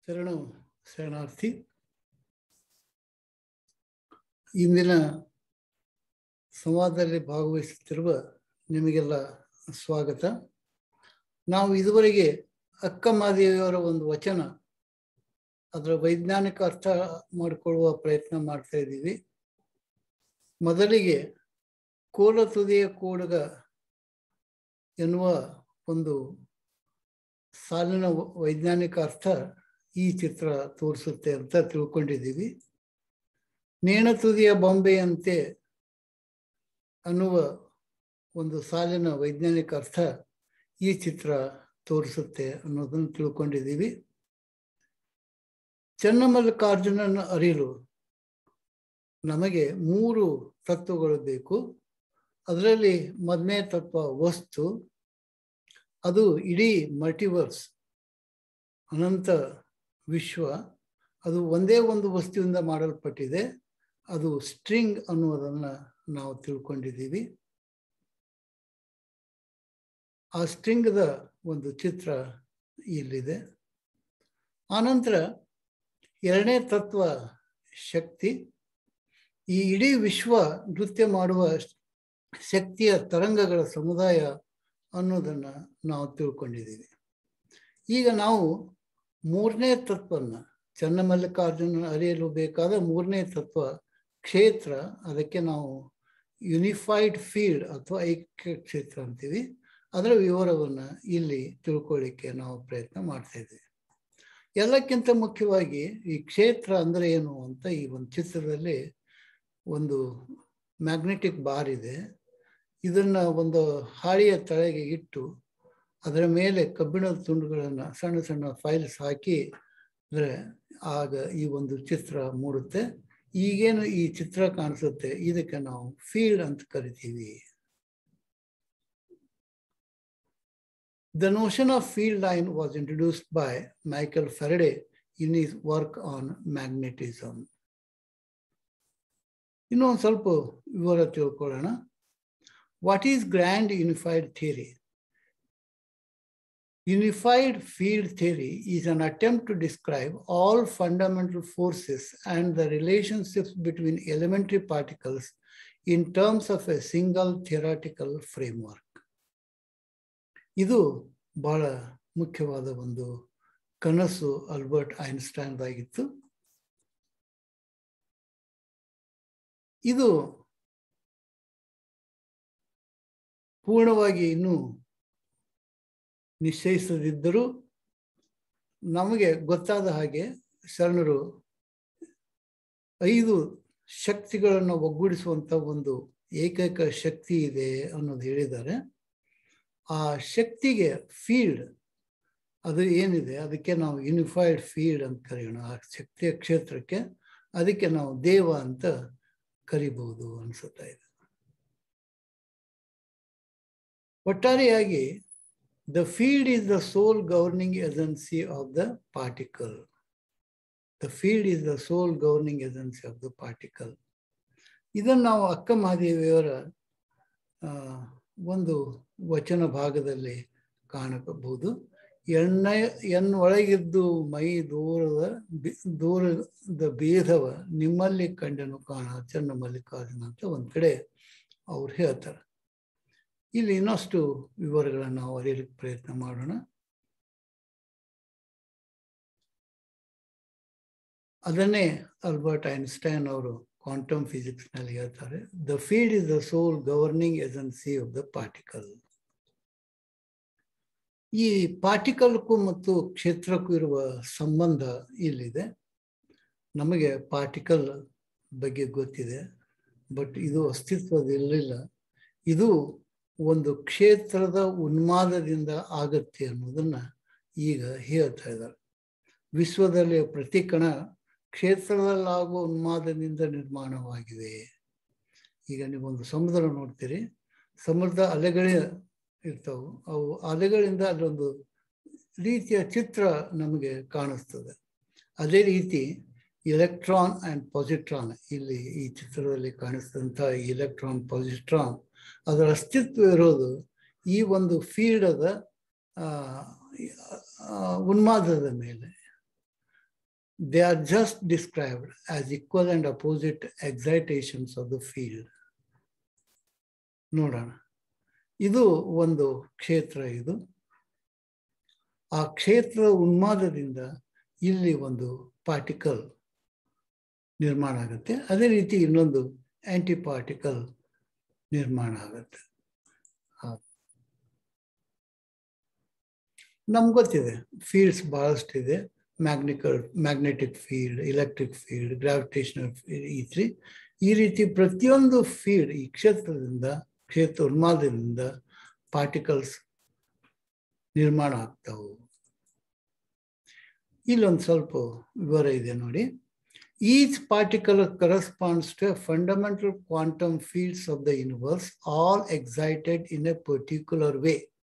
ಶರಣು ಶರಣಾರ್ಥಿ ಇಂದಿನ ಸಂವಾದದಲ್ಲಿ ಭಾಗವಹಿಸುತ್ತಿರುವ ನಿಮಗೆಲ್ಲ ಸ್ವಾಗತ ನಾವು ಇದುವರೆಗೆ ಅಕ್ಕ ಮಾದೇವಿಯವರ ಒಂದು ವಚನ ಅದರ ವೈಜ್ಞಾನಿಕ ಅರ್ಥ ಮಾಡಿಕೊಳ್ಳುವ ಪ್ರಯತ್ನ ಮಾಡ್ತಾ ಇದ್ದೀವಿ ಮೊದಲಿಗೆ ಕೋಲ ತುದಿಯ ಕೂಡಗ ಎನ್ನುವ ಒಂದು ಸಾಲಿನ ವೈಜ್ಞಾನಿಕ ಅರ್ಥ ಈ ಚಿತ್ರ ತೋರಿಸುತ್ತೆ ಅಂತ ತಿಳ್ಕೊಂಡಿದ್ದೀವಿ ನೇಣ ತುದಿಯ ಬೊಂಬೆಯಂತೆ ಅನ್ನುವ ಒಂದು ಸಾಲಿನ ವೈಜ್ಞಾನಿಕ ಅರ್ಥ ಈ ಚಿತ್ರ ತೋರಿಸುತ್ತೆ ಅನ್ನೋದನ್ನು ತಿಳ್ಕೊಂಡಿದ್ದೀವಿ ಚನ್ನಮಲ್ಲಿಕಾರ್ಜುನನ ಅರಿಲು ನಮಗೆ ಮೂರು ತತ್ವಗಳು ಬೇಕು ಅದರಲ್ಲಿ ಮೊದಲನೇ ತತ್ವ ವಸ್ತು ಅದು ಇಡೀ ಮಲ್ಟಿವರ್ಸ್ ಅನಂತ ವಿಶ್ವ ಅದು ಒಂದೇ ಒಂದು ವಸ್ತುವಿಂದ ಮಾಡಲ್ಪಟ್ಟಿದೆ ಅದು ಸ್ಟ್ರಿಂಗ್ ಅನ್ನುವುದನ್ನು ನಾವು ತಿಳ್ಕೊಂಡಿದ್ದೀವಿ ಆ ಸ್ಟ್ರಿಂಗ್ದ ಒಂದು ಚಿತ್ರ ಇಲ್ಲಿದೆ ಆನಂತರ ಎರಡನೇ ತತ್ವ ಶಕ್ತಿ ಈ ಇಡೀ ವಿಶ್ವ ನೃತ್ಯ ಮಾಡುವ ಶಕ್ತಿಯ ತರಂಗಗಳ ಸಮುದಾಯ ಅನ್ನೋದನ್ನು ನಾವು ತಿಳ್ಕೊಂಡಿದ್ದೀವಿ ಈಗ ನಾವು ಮೂರನೇ ತತ್ವನ ಚನ್ನಮಲ್ಲಿಕಾರ್ಜುನ ಅರಿಯಲು ಬೇಕಾದ ಮೂರನೇ ತತ್ವ ಕ್ಷೇತ್ರ ಅದಕ್ಕೆ ನಾವು ಯುನಿಫೈಡ್ ಫೀಲ್ಡ್ ಅಥವಾ ಐಕ್ಯ ಕ್ಷೇತ್ರ ಅಂತೀವಿ ಅದರ ವಿವರವನ್ನು ಇಲ್ಲಿ ತಿಳ್ಕೊಳ್ಳಿಕ್ಕೆ ನಾವು ಪ್ರಯತ್ನ ಮಾಡ್ತಾ ಇದ್ದೀವಿ ಎಲ್ಲಕ್ಕಿಂತ ಮುಖ್ಯವಾಗಿ ಈ ಕ್ಷೇತ್ರ ಅಂದರೆ ಏನು ಅಂತ ಈ ಒಂದು ಚಿತ್ರದಲ್ಲಿ ಒಂದು ಮ್ಯಾಗ್ನೆಟಿಕ್ ಬಾರ್ ಇದೆ ಇದನ್ನು ಒಂದು ಹಾಳಿಯ ತಳಗೆ ಇಟ್ಟು ಅದರ ಮೇಲೆ ಕಬ್ಬಿಣದ ತುಂಡುಗಳನ್ನು ಸಣ್ಣ ಸಣ್ಣ ಫೈಲ್ಸ್ ಹಾಕಿ ಅಂದರೆ ಆಗ ಈ ಒಂದು ಚಿತ್ರ ಮೂಡುತ್ತೆ ಈಗೇನು ಈ ಚಿತ್ರ ಕಾಣಿಸುತ್ತೆ ಇದಕ್ಕೆ ನಾವು ಫೀಲ್ಡ್ ಅಂತ ಕರಿತೀವಿ The notion of field line was introduced by Michael Faraday in his work on magnetism. ಇನ್ನೊಂದು ಸ್ವಲ್ಪ ವಿವರ ತಿಳ್ಕೊಳ್ಳೋಣ what is grand unified theory Unified field theory is an attempt to describe all fundamental forces and the relationships between elementary particles in terms of a single theoretical framework. ಇದು ಬಹಳ ಮುಖ್ಯವಾದ ಒಂದು ಕನಸು Albert ಐನ್ಸ್ಟೈನ್ದಾಗಿತ್ತು ಇದು ಪೂರ್ಣವಾಗಿ ಇನ್ನೂ ನಿಶ್ಚಯಿಸದಿದ್ದರೂ ನಮಗೆ ಗೊತ್ತಾದ ಹಾಗೆ ಶರಣರು ಐದು ಶಕ್ತಿಗಳನ್ನು ಒಗ್ಗೂಡಿಸುವಂಥ ಒಂದು ಏಕೈಕ ಶಕ್ತಿ ಇದೆ ಅನ್ನೋದು ಹೇಳಿದ್ದಾರೆ ಆ ಶಕ್ತಿಗೆ ಫೀಲ್ಡ್ ಅದು ಏನಿದೆ ಅದಕ್ಕೆ ನಾವು ಯುನಿಫೈಡ್ ಫೀಲ್ಡ್ ಅಂತ ಕರೆಯೋಣ ಆ ಶಕ್ತಿಯ ಕ್ಷೇತ್ರಕ್ಕೆ ಅದಕ್ಕೆ ನಾವು ದೇವ ಅಂತ ಕರಿಬಹುದು ಅನ್ಸುತ್ತಾ ಇದೆ ಒಟ್ಟಾರೆಯಾಗಿ the field is the sole governing agency of the particle the field is the sole governing agency of the particle ಇದನ್ನು ನಾವು ಅಕ್ಕ ಮಹಾದೇವಿಯವರ ಒಂದು ವಚನ ಭಾಗದಲ್ಲಿ ಕಾಣಬಹುದು ಎಣ್ಣ ಎನ್ನೊಳಗಿದ್ದು ಮೈ ದೂರದ ದೂರದ ಭೇದವ ನಿಮ್ಮಲ್ಲಿ ಕಂಡನು ಕಾಣ ಚನ್ನ ಮಲ್ಲಿಕಾರ್ಜುನ ಅಂತ ಒಂದು ಕಡೆ ಅವ್ರು ಹೇಳ್ತಾರೆ ಇಲ್ಲಿ ಇನ್ನಷ್ಟು ವಿವರಗಳನ್ನು ನಾವು ಅರಿಯಲಿಕ್ಕೆ ಪ್ರಯತ್ನ ಮಾಡೋಣ ಅದನ್ನೇ ಅಲ್ಬರ್ಟ್ ಐನ್ಸ್ಟೈನ್ ಅವರು ಕ್ವಾಂಟಮ್ ಫಿಸಿಕ್ಸ್ನಲ್ಲಿ ಹೇಳ್ತಾರೆ the field is the sole governing agency of the particle ಈ ಪಾರ್ಟಿಕಲ್ಗೂ ಮತ್ತು ಕ್ಷೇತ್ರಕ್ಕೂ ಇರುವ ಸಂಬಂಧ ಇಲ್ಲಿದೆ ನಮಗೆ ಪಾರ್ಟಿಕಲ್ ಬಗ್ಗೆ ಗೊತ್ತಿದೆ ಬಟ್ ಇದು ಅಸ್ತಿತ್ವದಲ್ಲಿಲ್ಲ ಇದು ಒಂದು ಕ್ಷೇತ್ರದ ಉನ್ಮಾದದಿಂದ ಆಗತ್ತೆ ಅನ್ನೋದನ್ನ ಈಗ ಹೇಳ್ತಾ ಇದ್ದಾರೆ ವಿಶ್ವದಲ್ಲಿ ಪ್ರತಿ ಕಣ ಕ್ಷೇತ್ರದಲ್ಲಾಗುವ ಉನ್ಮಾದದಿಂದ ನಿರ್ಮಾಣವಾಗಿದೆ ಈಗ ನೀವೊಂದು ಸಮುದ್ರ ನೋಡ್ತೀರಿ ಸಮುದ್ರ ಅಲೆಗಳೇ ಇರ್ತಾವೆ ಅವು ಅಲೆಗಳಿಂದ ಅಲ್ಲೊಂದು ರೀತಿಯ ಚಿತ್ರ ನಮಗೆ ಕಾಣಿಸ್ತದೆ ಅದೇ ರೀತಿ ಎಲೆಕ್ಟ್ರಾನ್ ಆ್ಯಂಡ್ ಪಾಸಿಟ್ರಾನ್ ಇಲ್ಲಿ ಈ ಚಿತ್ರದಲ್ಲಿ ಕಾಣಿಸಿದಂಥ ಎಲೆಕ್ಟ್ರಾನ್ ಪಾಸಿಟ್ರಾನ್ ಅದರ ಅಸ್ತಿತ್ವ ಇರೋದು ಈ ಒಂದು ಫೀಲ್ಡದ ಉನ್ಮಾದದ ಮೇಲೆ they are just described as equal and opposite excitations of the field. ನೋಡೋಣ ಇದು ಒಂದು ಕ್ಷೇತ್ರ ಇದು ಆ ಕ್ಷೇತ್ರದ ಉನ್ಮಾದದಿಂದ ಇಲ್ಲಿ ಒಂದು ಪಾರ್ಟಿಕಲ್ ನಿರ್ಮಾಣ ಆಗುತ್ತೆ ಅದೇ ರೀತಿ ಇನ್ನೊಂದು ಆಂಟಿ ಪಾರ್ಟಿಕಲ್ ನಿರ್ಮಾಣ ಆಗುತ್ತೆ ನಮ್ಗೆ ಗೊತ್ತಿದೆ ಫೀಲ್ಡ್ಸ್ ಬಹಳಷ್ಟಿದೆ magnetic magnetic field electric field gravitational field ಈ ರೀತಿ ಈ ರೀತಿ ಪ್ರತಿಯೊಂದು ಫೀಲ್ಡ್ ಈ ಕ್ಷೇತ್ರದಿಂದ ಕ್ಷೇತ್ರ ಉನ್ಮಾದದಿಂದ ಪಾರ್ಟಿಕಲ್ಸ್ ನಿರ್ಮಾಣ ಆಗ್ತಾವು ಇಲ್ಲೊಂದು ಸ್ವಲ್ಪ ವಿವರ ಇದೆ ನೋಡಿ each particle corresponds to fundamental quantum fields of the universe all excited in a particular way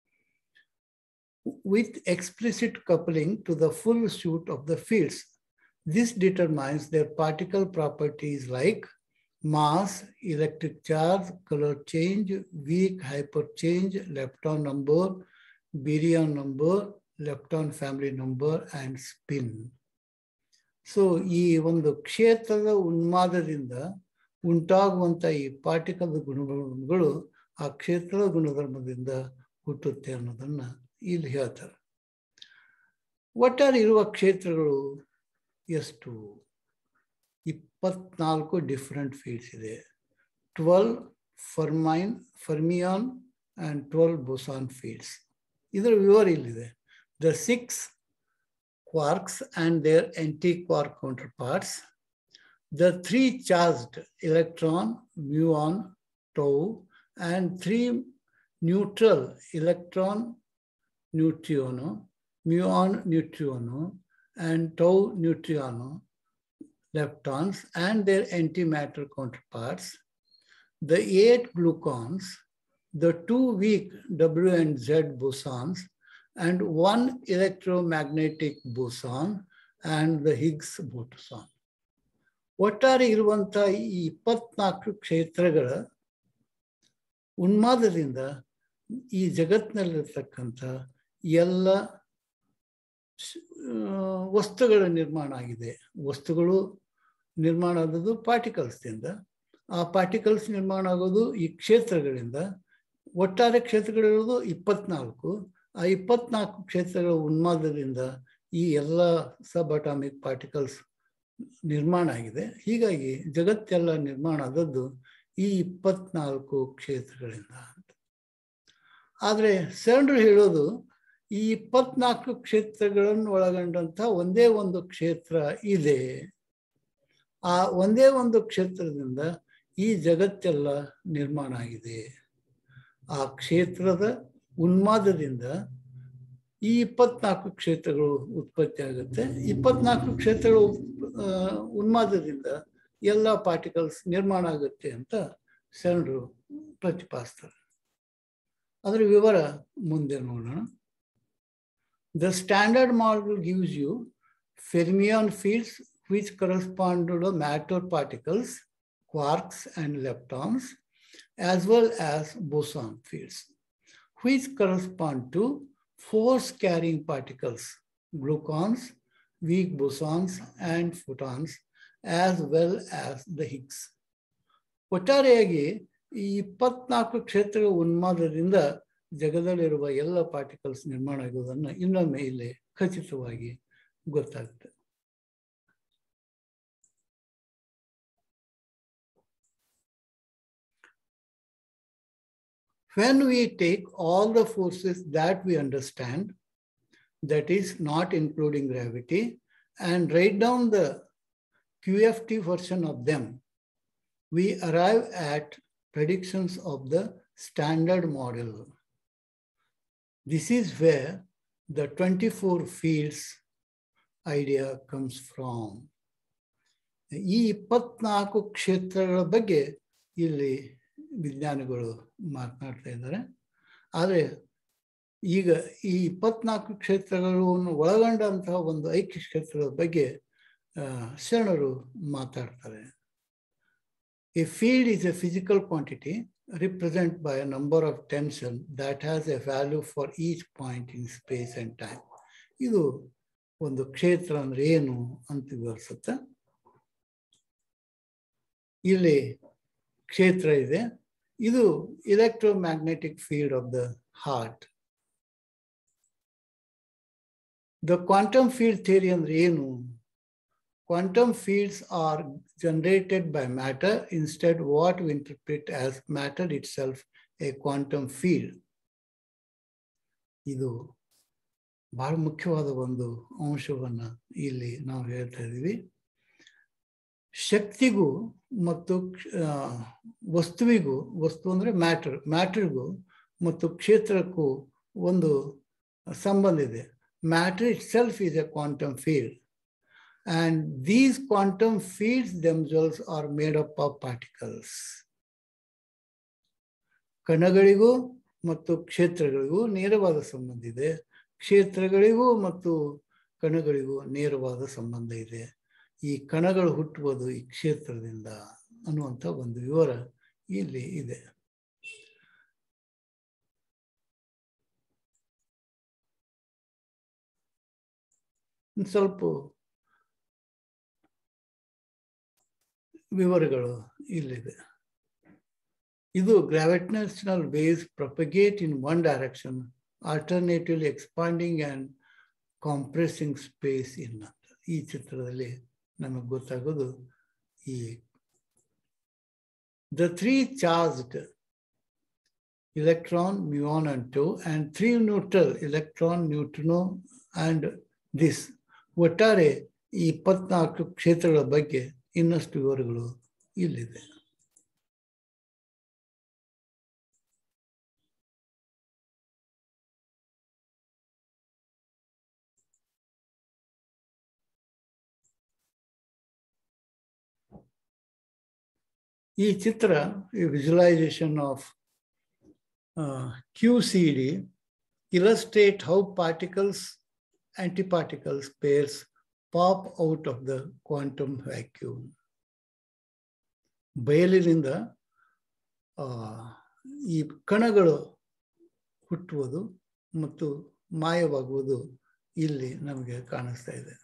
with explicit coupling to the full suite of the fields. This determines their particle properties like mass, electric charge, color change, weak hyperchange, lepton number, baryon number, lepton family number, and spin. So ಈ ಒಂದು ಕ್ಷೇತ್ರದ ಉನ್ಮಾದದಿಂದ ಉಂಟಾಗುವಂಥ ಈ particle ಗುಣಗಳು ಆ ಕ್ಷೇತ್ರದ ಗುಣಧರ್ಮದಿಂದ ಹುಟ್ಟುತ್ತೆ ಅನ್ನೋದನ್ನ ಇಲ್ಲಿ ಹೇಳ್ತಾರೆ ಒಟ್ಟಾರೆ ಇರುವ ಕ್ಷೇತ್ರಗಳು ಎಷ್ಟು ಇಪ್ಪತ್ನಾಲ್ಕು ಡಿಫ್ರೆಂಟ್ ಫೀಲ್ಡ್ಸ್ ಇದೆ twelve fermion fermion and twelve boson fields ಇದರ ವಿವರ ಇಲ್ಲಿದೆ the six quarks and their anti-quark counterparts, the three charged electron, muon, tau, and three neutral electron, neutrino, muon, neutrino, and tau, neutrino, leptons, and their antimatter counterparts, the eight glucons, the two weak W and Z bosons, and one electromagnetic boson and the Higgs boson. ಒಟ್ಟಾರೆ ಇರುವಂಥ ಈ ಇಪ್ಪತ್ನಾಲ್ಕು ಕ್ಷೇತ್ರಗಳ ಉನ್ಮಾದದಿಂದ ಈ ಜಗತ್ತಿನಲ್ಲಿರ್ತಕ್ಕಂಥ ಎಲ್ಲ ವಸ್ತುಗಳ ನಿರ್ಮಾಣ ಆಗಿದೆ ವಸ್ತುಗಳು ನಿರ್ಮಾಣ ಆಗೋದು ಪಾರ್ಟಿಕಲ್ಸ್ದಿಂದ ಆ ಪಾರ್ಟಿಕಲ್ಸ್ ನಿರ್ಮಾಣ ಆಗೋದು ಈ ಕ್ಷೇತ್ರಗಳಿಂದ ಒಟ್ಟಾರೆ ಕ್ಷೇತ್ರಗಳಿರೋದು ಇಪ್ಪತ್ನಾಲ್ಕು ಆ ಇಪ್ಪತ್ನಾಲ್ಕು ಕ್ಷೇತ್ರಗಳ ಉನ್ಮಾದದಿಂದ ಈ ಎಲ್ಲ ಸಬ್ ಅಟಾಮಿಕ್ ಪಾರ್ಟಿಕಲ್ಸ್ ನಿರ್ಮಾಣ ಆಗಿದೆ ಹೀಗಾಗಿ ಜಗತ್ತೆಲ್ಲ ನಿರ್ಮಾಣ ಆದದ್ದು ಈ ಇಪ್ಪತ್ನಾಲ್ಕು ಕ್ಷೇತ್ರಗಳಿಂದ ಅಂತ ಆದರೆ ಶರಣರು ಹೇಳೋದು ಈ ಇಪ್ಪತ್ನಾಲ್ಕು ಕ್ಷೇತ್ರಗಳನ್ನು ಒಳಗೊಂಡಂಥ ಒಂದೇ ಒಂದು ಕ್ಷೇತ್ರ ಇದೆ ಆ ಒಂದೇ ಒಂದು ಕ್ಷೇತ್ರದಿಂದ ಈ ಜಗತ್ತೆಲ್ಲ ನಿರ್ಮಾಣ ಆಗಿದೆ ಆ ಕ್ಷೇತ್ರದ ಉನ್ಮಾದದಿಂದ ಈ ಇಪ್ಪತ್ನಾಲ್ಕು ಕ್ಷೇತ್ರಗಳು ಉತ್ಪತ್ತಿ ಆಗುತ್ತೆ ಇಪ್ಪತ್ನಾಲ್ಕು ಕ್ಷೇತ್ರಗಳು ಉನ್ಮಾದದಿಂದ ಎಲ್ಲ ಪಾರ್ಟಿಕಲ್ಸ್ ನಿರ್ಮಾಣ ಆಗುತ್ತೆ ಅಂತ ಶರಣರು ಪ್ರತಿಪಾದಿಸ್ತಾರೆ ಅದರ ವಿವರ ಮುಂದೆ ನೋಡೋಣ the standard model gives you fermion fields which correspond to the matter particles quarks and leptons as well as boson fields which correspond to force carrying particles, glucons, weak bosons, and photons, as well as the Higgs. ಒಟ್ಟಾರೆಯಾಗಿ ಈ ಇಪ್ಪತ್ನಾಲ್ಕು ಕ್ಷೇತ್ರಗಳ ಉನ್ಮಾದದಿಂದ ಜಗದಲ್ಲಿರುವ ಎಲ್ಲ particles ನಿರ್ಮಾಣ ಆಗುವುದನ್ನು ಇನ್ನೊಮ್ಮೆ ಇಲ್ಲಿ ಖಚಿತವಾಗಿ ಗೊತ್ತಾಗುತ್ತೆ when we take all the forces that we understand, that is not including gravity, and write down the QFT version of them, we arrive at predictions of the standard model. This is where the 24 fields idea comes from. ಈ ಇಪ್ಪತ್ನಾಲ್ಕು ಕ್ಷೇತ್ರಗಳ ಬಗ್ಗೆ ಇಲ್ಲಿ ವಿಜ್ಞಾನಿಗಳು ಮಾತನಾಡ್ತಾ ಇದ್ದಾರೆ ಆದರೆ ಈಗ ಈ ಇಪ್ಪತ್ನಾಲ್ಕು ಕ್ಷೇತ್ರಗಳನ್ನು ಒಳಗೊಂಡಂತಹ ಒಂದು ಐಕ್ಯ ಕ್ಷೇತ್ರದ ಬಗ್ಗೆ ಶರಣರು ಮಾತಾಡ್ತಾರೆ a field is a physical quantity represent by a number of tension that has a value for each point in space and time ಇದು ಒಂದು ಕ್ಷೇತ್ರ ಅಂದ್ರೆ ಏನು ಅಂತ ವಿವರಿಸುತ್ತೆ ಇಲ್ಲಿ ಕ್ಷೇತ್ರ ಇದೆ ಇದು electromagnetic field of the heart. The quantum field theory ಅಂದ್ರೆ ಏನು quantum fields are generated by matter instead what we interpret as matter itself a quantum field ಇದು ಬಹಳ ಮುಖ್ಯವಾದ ಒಂದು ಅಂಶವನ್ನ ಇಲ್ಲಿ ನಾವು ಹೇಳ್ತಾ ಇದ್ದೀವಿ ಶಕ್ತಿಗೂ ಮತ್ತು ವಸ್ತುವಿಗೂ ವಸ್ತು ಅಂದರೆ ಮ್ಯಾಟರ್ ಮ್ಯಾಟ್ರಿಗೂ ಮತ್ತು ಕ್ಷೇತ್ರಕ್ಕೂ ಒಂದು ಸಂಬಂಧ ಇದೆ matter itself is a quantum field and these quantum fields themselves are made up of particles ಕಣಗಳಿಗೂ ಮತ್ತು ಕ್ಷೇತ್ರಗಳಿಗೂ ನೇರವಾದ ಸಂಬಂಧ ಇದೆ ಕ್ಷೇತ್ರಗಳಿಗೂ ಮತ್ತು ಕಣಗಳಿಗೂ ನೇರವಾದ ಸಂಬಂಧ ಇದೆ ಈ ಕಣಗಳು ಹುಟ್ಟುವುದು ಈ ಕ್ಷೇತ್ರದಿಂದ ಅನ್ನುವಂಥ ಒಂದು ವಿವರ ಇಲ್ಲಿ ಇದೆ ಸ್ವಲ್ಪ ವಿವರಗಳು ಇಲ್ಲಿದೆ ಇದು gravitational waves propagate in one direction alternatively expanding and compressing space in ಅಂತ ಈ ಚಿತ್ರದಲ್ಲಿ ನಮಗೆ ಗೊತ್ತಾಗೋದು ಈ the three charged electron, muon, and tau, and three neutral electron, neutrino, and this. ಒಟ್ಟಾರೆ ಈ ಇಪ್ಪತ್ನಾಲ್ಕು ಕ್ಷೇತ್ರಗಳ ಬಗ್ಗೆ ಇನ್ನಷ್ಟು ವಿವರಗಳು ಇಲ್ಲಿದೆ ಈ ಚಿತ್ರ ಈ visualization of QCD illustrate how particles, antiparticles pairs pop out of the quantum vacuum. ಬಯಲಿನಿಂದ ಈ ಕಣಗಳು ಹುಟ್ಟುವುದು ಮತ್ತು ಮಾಯವಾಗುವುದು ಇಲ್ಲಿ ನಮಗೆ ಕಾಣಿಸ್ತಾ ಇದೆ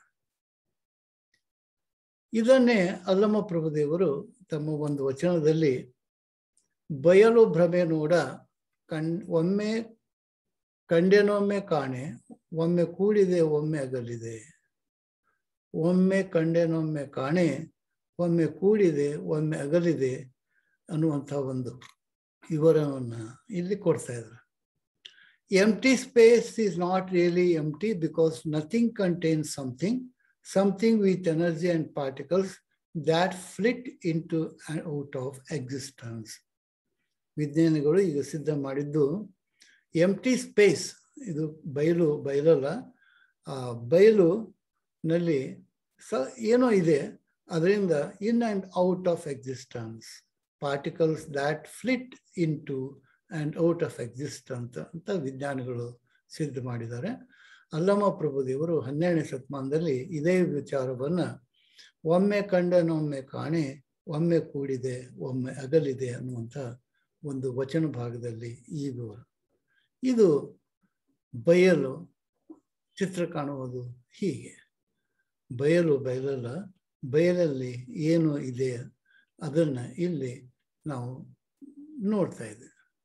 ಇದನ್ನೇ ಅಲ್ಲಮ್ಮ ಪ್ರಭುದೇವರು ತಮ್ಮ ಒಂದು ವಚನದಲ್ಲಿ ಬಯಲು ಭ್ರಮೆ ನೋಡ ಕಣ್ ಒಮ್ಮೆ ಕಂಡೆನೊಮ್ಮೆ ಕಾಣೆ ಒಮ್ಮೆ ಕೂಡಿದೆ ಒಮ್ಮೆ ಅಗಲಿದೆ ಒಮ್ಮೆ ಕಂಡೆನೊಮ್ಮೆ ಕಾಣೆ ಒಮ್ಮೆ ಕೂಡಿದೆ ಒಮ್ಮೆ ಅಗಲಿದೆ ಅನ್ನುವಂಥ ಒಂದು ವಿವರವನ್ನು ಇಲ್ಲಿ ಕೊಡ್ತಾ ಇದ್ರು empty space is not really empty because nothing contains something something with energy and particles that flit in to out of existence ವಿಜ್ಞಾನಿಗಳು ಈಗ ಸಿದ್ಧ ಮಾಡಿದ್ದು ಎಂಟಿ ಸ್ಪೇಸ್ ಇದು ಬಯಲು ಬಯಲಲ್ಲ ಆ ಬಯಲುನಲ್ಲಿ ಸ ಏನೋ ಇದೆ ಅದರಿಂದ in and out of existence particles that flit in to and out of existence ಅಂತ ವಿಜ್ಞಾನಿಗಳು ಸಿದ್ಧ ಮಾಡಿದ್ದಾರೆ ಅಲ್ಲಮ್ಮ ಪ್ರಭುದೇವರು ಹನ್ನೆರಡನೇ ಶತಮಾನದಲ್ಲಿ ಇದೇ ವಿಚಾರವನ್ನು ಒಮ್ಮೆ ಕಂಡನೊಮ್ಮೆ ಕಾಣೆ ಒಮ್ಮೆ ಕೂಡಿದೆ ಒಮ್ಮೆ ಅಗಲಿದೆ ಅನ್ನುವಂಥ ಒಂದು ವಚನ ಭಾಗದಲ್ಲಿ ಈ ವಿವರ ಇದು ಬಯಲು ಚಿತ್ರ ಕಾಣುವುದು ಹೀಗೆ ಬಯಲು ಬಯಲಲ್ಲ ಬಯಲಲ್ಲಿ ಏನು ಇದೆ ಅದನ್ನು ಇಲ್ಲಿ ನಾವು ನೋಡ್ತಾ ಇದ್ದೇವೆ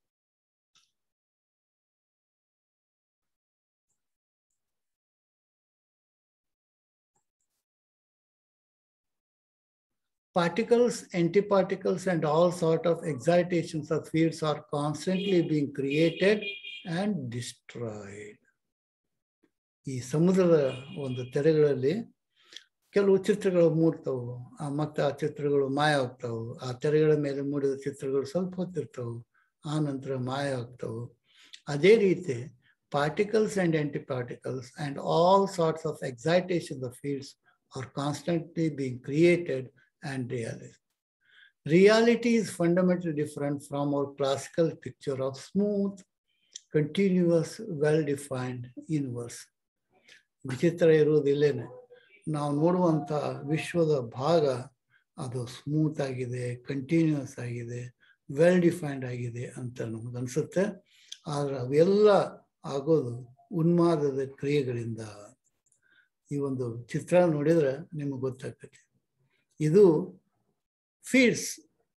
particles, antiparticles, and all sort of excitations of fields are constantly being created and destroyed. ಈ ಸಮುದ್ರದ ಒಂದು ತೆರೆಗಳಲ್ಲಿ ಕೆಲವು ಚಿತ್ರಗಳು ಮೂಡ್ತವು ಆ ಮತ್ತೆ ಆ ಚಿತ್ರಗಳು ಮಾಯ ಆಗ್ತಾವು ಆ ತೆರೆಗಳ ಮೇಲೆ ಮೂಡಿದ ಚಿತ್ರಗಳು ಸ್ವಲ್ಪ ಹೊತ್ತಿರ್ತವು ಆ ನಂತರ ಮಾಯ ಆಗ್ತವು ಅದೇ ರೀತಿ particles and antiparticles and all sorts of excitation of fields are constantly being created and reality. Reality is fundamentally different from our classical picture of smooth, continuous, well-defined universe. ವಿಚಿತ್ರ ಇರುವುದಿಲ್ಲೇನೆ ನಾವು ನೋಡುವಂಥ ವಿಶ್ವದ ಭಾಗ ಅದು ಸ್ಮೂತ್ ಆಗಿದೆ ಕಂಟಿನ್ಯೂಸ್ ಆಗಿದೆ well defined ಆಗಿದೆ ಅಂತ ನಮಗನ್ಸುತ್ತೆ ಆದರೆ ಅವೆಲ್ಲ ಆಗೋದು ಉನ್ಮಾದದ ಕ್ರಿಯೆಗಳಿಂದ ಈ ಒಂದು ಚಿತ್ರ ನೋಡಿದ್ರೆ ನಿಮಗೆ ಗೊತ್ತಾಗ್ತೈತಿ ಇದು ಫೀಡ್ಸ್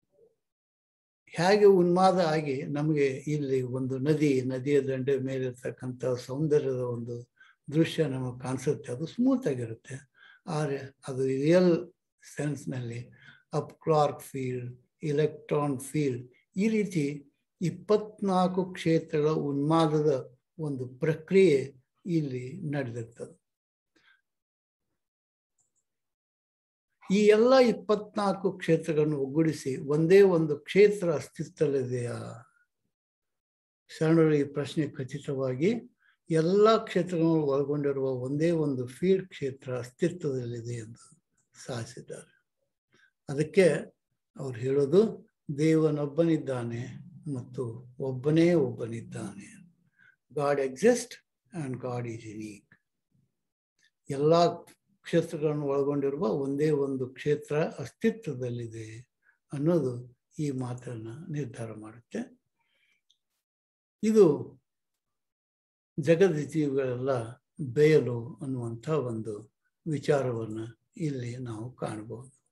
ಹೇಗೆ ಉನ್ಮಾದ ಆಗಿ ನಮಗೆ ಇಲ್ಲಿ ಒಂದು ನದಿ ನದಿಯ ದಂಡೆ ಮೇಲಿರ್ತಕ್ಕಂಥ ಸೌಂದರ್ಯದ ಒಂದು ದೃಶ್ಯ ನಮಗೆ ಕಾಣಿಸುತ್ತೆ ಅದು ಸ್ಮೂತ್ ಆಗಿರುತ್ತೆ ಆದರೆ ಅದು ರಿಯಲ್ ಸೆನ್ಸ್ನಲ್ಲಿ up quark field electron field ಈ ರೀತಿ ಇಪ್ಪತ್ನಾಲ್ಕು ಕ್ಷೇತ್ರಗಳ ಉನ್ಮಾದದ ಒಂದು ಪ್ರಕ್ರಿಯೆ ಇಲ್ಲಿ ನಡೆದಿರ್ತದೆ ಈ ಎಲ್ಲ ಇಪ್ಪತ್ನಾಲ್ಕು ಕ್ಷೇತ್ರಗಳನ್ನು ಒಗ್ಗೂಡಿಸಿ ಒಂದೇ ಒಂದು ಕ್ಷೇತ್ರ ಅಸ್ತಿತ್ವದಲ್ಲಿದೆಯಾ ಶರಣರು ಈ ಪ್ರಶ್ನೆ ಖಚಿತವಾಗಿ ಎಲ್ಲ ಕ್ಷೇತ್ರಗಳನ್ನು ಒಳಗೊಂಡಿರುವ ಒಂದೇ ಒಂದು ಫೀಲ್ಡ್ ಕ್ಷೇತ್ರ ಅಸ್ತಿತ್ವದಲ್ಲಿದೆ ಎಂದು ಸಾಧಿಸಿದ್ದಾರೆ ಅದಕ್ಕೆ ಅವ್ರು ಹೇಳೋದು ದೇವನೊಬ್ಬನಿದ್ದಾನೆ ಮತ್ತು ಒಬ್ಬನೇ ಒಬ್ಬನಿದ್ದಾನೆ God exist and God is unique ಎಲ್ಲ ಕ್ಷೇತ್ರಗಳನ್ನು ಒಳಗೊಂಡಿರುವ ಒಂದೇ ಒಂದು ಕ್ಷೇತ್ರ ಅಸ್ತಿತ್ವದಲ್ಲಿದೆ ಅನ್ನೋದು ಈ ಮಾತನ್ನು ನಿರ್ಧಾರ ಮಾಡುತ್ತೆ ಇದು ಜಗದ ಜೀವಿಗಳೆಲ್ಲ ಬೇಯಲು ಅನ್ನುವಂಥ ಒಂದು ವಿಚಾರವನ್ನು ಇಲ್ಲಿ ನಾವು ಕಾಣಬಹುದು